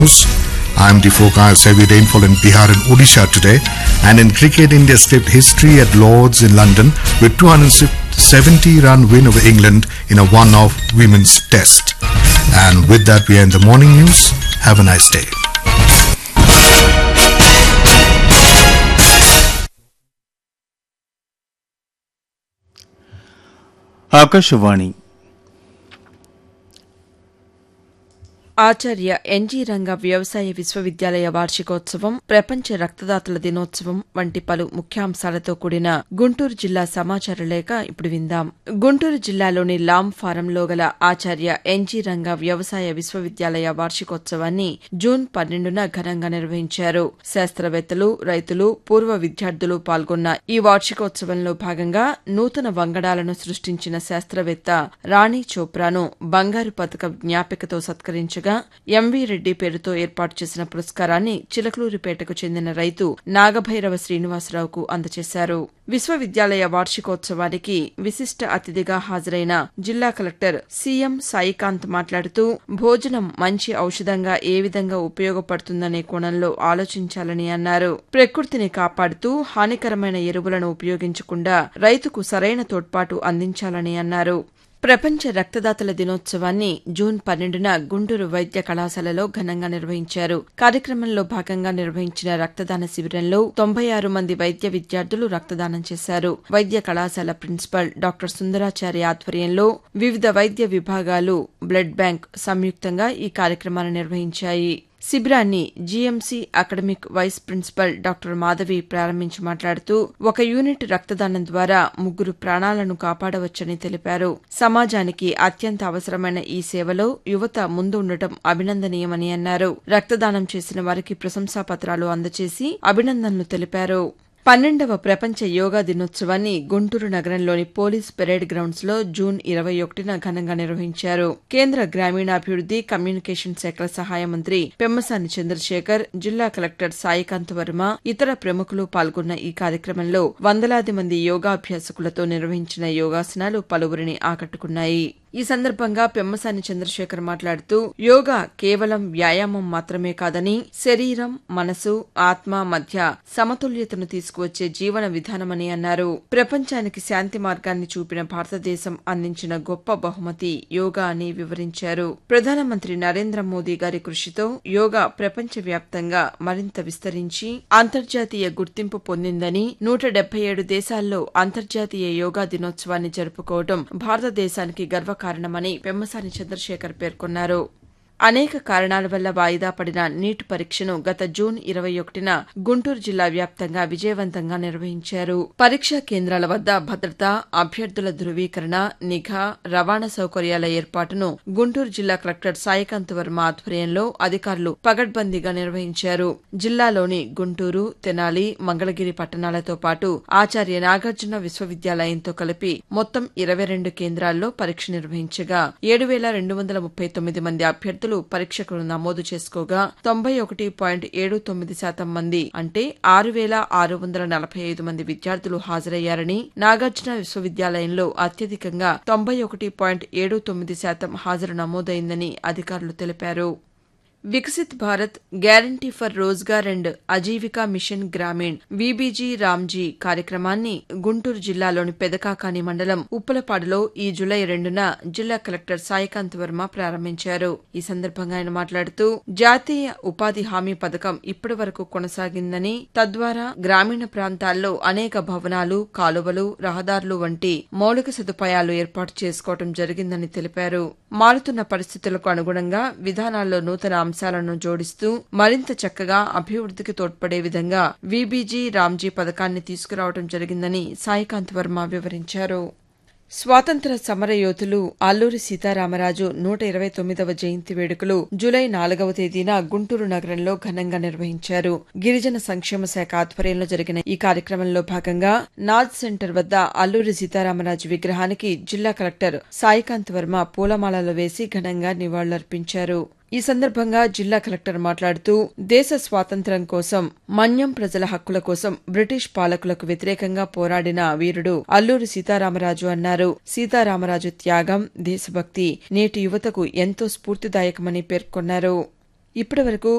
IMD forecasts heavy rainfall in Bihar and Odisha today. And in cricket, India skipped history at Lords in London with 270 run win over England in a one-off women's test. And with that, we end the morning news. Have a nice day. Akashvani Acharya NG Ranga వ్యవసాయ విశ్వవిద్యాలయ వార్షికోత్సవం ప్రపంచ రక్తదాతల దినోత్సవం వంటి పలు ముఖ్యాంశాలతో కూడిన గుంటూరు జిల్లా సమాచార లేఖ ఇప్పుడు విందాం గుంటూరు జిల్లాలోని లామ్ ఫారంలో గల ఆచార్య ఎన్జీ రంగ వ్యవసాయ విశ్వవిద్యాలయ వార్షికోత్సవాన్ని జూన్ పన్నెండున ఘనంగా నిర్వహించారు శాస్త్రవేత్తలు రైతులు పూర్వ విద్యార్థులు పాల్గొన్న ఈ వార్షికోత్సవంలో భాగంగా నూతన వంగడాలను సృష్టించిన శాస్త్రవేత్త రాణి చోప్రాను బంగారు పథకం జ్ఞాపికతో సత్కరించగా ఎంవీ రెడ్డి పేరుతో ఏర్పాటు చేసిన పురస్కారాన్ని చిలకలూరిపేటకు చెందిన రైతు నాగభైరవ శ్రీనివాసరావుకు అందజేశారు విశ్వవిద్యాలయ వార్షికోత్సవానికి విశిష్ట అతిథిగా హాజరైన జిల్లా కలెక్టర్ సీఎం సాయికాంత్ మాట్లాడుతూ భోజనం మంచి ఔషధంగా ఏ విధంగా ఉపయోగపడుతుందనే కోణంలో ఆలోచించాలని అన్నారు ప్రకృతిని కాపాడుతూ హానికరమైన ఎరువులను ఉపయోగించకుండా రైతుకు సరైన తోడ్పాటు అందించాలని అన్నారు ప్రపంచ రక్తదాతల దినోత్సవాన్ని జూన్ పన్నెండున గుంటూరు వైద్య కళాశాలలో ఘనంగా నిర్వహించారు కార్యక్రమంలో భాగంగా నిర్వహించిన రక్తదాన శిబిరంలో తొంభై ఆరు మంది వైద్య విద్యార్థులు రక్తదానం చేశారు వైద్య కళాశాల ప్రిన్సిపల్ డాక్టర్ సుందరాచారి ఆధ్వర్యంలో వివిధ వైద్య విభాగాలు బ్లడ్ బ్యాంక్ సంయుక్తంగా ఈ కార్యక్రమాన్ని నిర్వహించాయి శిబిరాన్ని GMC academic vice principal doctor Madhavi ప్రారంభించి మాట్లాడుతూ ఒక యూనిట్ రక్తదానం ద్వారా ముగ్గురు ప్రాణాలను కాపాడవచ్చని తెలిపారు సమాజానికి అత్యంత అవసరమైన ఈ సేవలో యువత ముందు ఉండటం అభినందనీయమని అన్నారు రక్తదానం చేసిన వారికి ప్రశంసా పత్రాలు అందజేసి అభినందనలు తెలిపారు పన్నెండవ ప్రపంచ యోగా దినోత్సవాన్ని గుంటూరు నగరంలోని పోలీస్ పెరేడ్ గ్రౌండ్స్ లో జూన్ ఇరవై ఒకటిన ఘనంగా నిర్వహించారు కేంద్ర గ్రామీణాభివృద్ది కమ్యూనికేషన్ శాఖల సహాయ మంత్రి పెమ్మసాని చంద్రశేఖర్ జిల్లా కలెక్టర్ సాయికాంత్ వర్మ ఇతర ప్రముఖులు పాల్గొన్న ఈ కార్యక్రమంలో వందలాది మంది యోగాభ్యాసకులతో నిర్వహించిన యోగాసనాలు పలువురిని ఆకట్టుకున్నాయి ఈ సందర్భంగా పెమ్మసాని చంద్రశేఖర్ మాట్లాడుతూ యోగా కేవలం వ్యాయామం మాత్రమే కాదని శరీరం మనసు ఆత్మ మధ్య సమతుల్యతను తీసుకువచ్చే జీవన విధానమని అన్నారు ప్రపంచానికి శాంతి మార్గాన్ని చూపిన భారతదేశం అందించిన గొప్ప బహుమతి యోగా అని వివరించారు ప్రధానమంత్రి నరేంద్ర మోదీ గారి కృషితో యోగా ప్రపంచవ్యాప్తంగా మరింత విస్తరించి అంతర్జాతీయ గుర్తింపు పొందిందని నూట డెబ్బై ఏడు దేశాల్లో అంతర్జాతీయ యోగా దినోత్సవాన్ని జరుపుకోవడం భారతదేశానికి గర్వకారణమని పెమ్మసాని చంద్రశేఖర్ పేర్కొన్నారు అనేక కారణాల వల్ల వాయిదా పడిన నీట్ పరీక్షను గత జూన్ ఇరవై ఒకటిన గుంటూరు జిల్లా వ్యాప్తంగా విజయవంతంగా నిర్వహించారు పరీక్షా కేంద్రాల వద్ద భద్రత అభ్యర్థుల ధృవీకరణ నిఘా రవాణా సౌకర్యాల ఏర్పాటును గుంటూరు జిల్లా కలెక్టర్ సాయికాంత్ వర్మ ఆధ్వర్యంలో అధికారులు పగడ్బందీగా నిర్వహించారు జిల్లాలోని గుంటూరు తెనాలి మంగళగిరి పట్టణాలతో పాటు ఆచార్య నాగార్జున విశ్వవిద్యాలయంతో కలిపి మొత్తం ఇరవై రెండు కేంద్రాల్లో పరీక్ష నిర్వహించగా ఏడు వేల రెండు వందల ముప్పై తొమ్మిది మంది అభ్యర్థులు పరీక్షకు నమోదు చేసుకోగా తొంభై ఒకటి పాయింట్ ఏడు తొమ్మిది శాతం మంది అంటే ఆరు వేల ఆరు వందల నలభై ఐదు మంది విద్యార్థులు హాజరయ్యారని నాగార్జున విశ్వవిద్యాలయంలో అత్యధికంగా తొంభై ఒకటి పాయింట్ ఏడు తొమ్మిది శాతం హాజరు నమోదైందని అధికారులు తెలిపారు Viksit Bharat guarantee for Rozgar and Ajeevika mission Gramin VBG RAM G కార్యక్రమాన్ని గుంటూరు జిల్లాలోని పెదకాకాని మండలం ఉప్పలపాడులో ఈ జులై రెండున జిల్లా కలెక్టర్ సాయికాంత్ వర్మ ప్రారంభించారు ఈ సందర్భంగా ఆయన మాట్లాడుతూ జాతీయ ఉపాధి హామీ పథకం ఇప్పటి వరకు కొనసాగిందని తద్వారా గ్రామీణ ప్రాంతాల్లో అనేక భవనాలు కాలువలు రహదారులు వంటి మౌలిక సదుపాయాలు ఏర్పాటు చేసుకోవడం జరిగిందని తెలిపారు మారుతున్న పరిస్థితులకు అనుగుణంగా విధానాల్లో నూతన అంశాలను జోడిస్తూ మరింత చక్కగా అభివృద్ధికి తోడ్పడే విధంగా వీబీజీ రామ్జీ పథకాన్ని తీసుకురావడం జరిగిందని సాయికాంత్ వర్మ వివరించారు స్వాతంత్ర సమరయోధులు అల్లూరి సీతారామరాజు నూట ఇరవై తొమ్మిదవ జయంతి వేడుకలు జూలై నాలుగవ తేదీన గుంటూరు నగరంలో ఘనంగా నిర్వహించారు గిరిజన సంక్షేమ శాఖ ఆధ్వర్యంలో జరిగిన ఈ కార్యక్రమంలో భాగంగా నాజ్ సెంటర్ వద్ద అల్లూరి సీతారామరాజు విగ్రహానికి జిల్లా కలెక్టర్ సాయికాంత్ వర్మ పూలమాలలు వేసి ఘనంగా నివాళులర్పించారు ఈ సందర్భంగా జిల్లా కలెక్టర్ మాట్లాడుతూ దేశ స్వాతంత్ర్యం కోసం మన్యం ప్రజల హక్కుల కోసం బ్రిటిష్ పాలకులకు వ్యతిరేకంగా పోరాడిన వీరుడు అల్లూరి సీతారామరాజు అన్నారు సీతారామరాజు త్యాగం దేశభక్తి నేటి యువతకు ఎంతో స్ఫూర్తిదాయకమని పేర్కొన్నారు ఇప్పటివరకు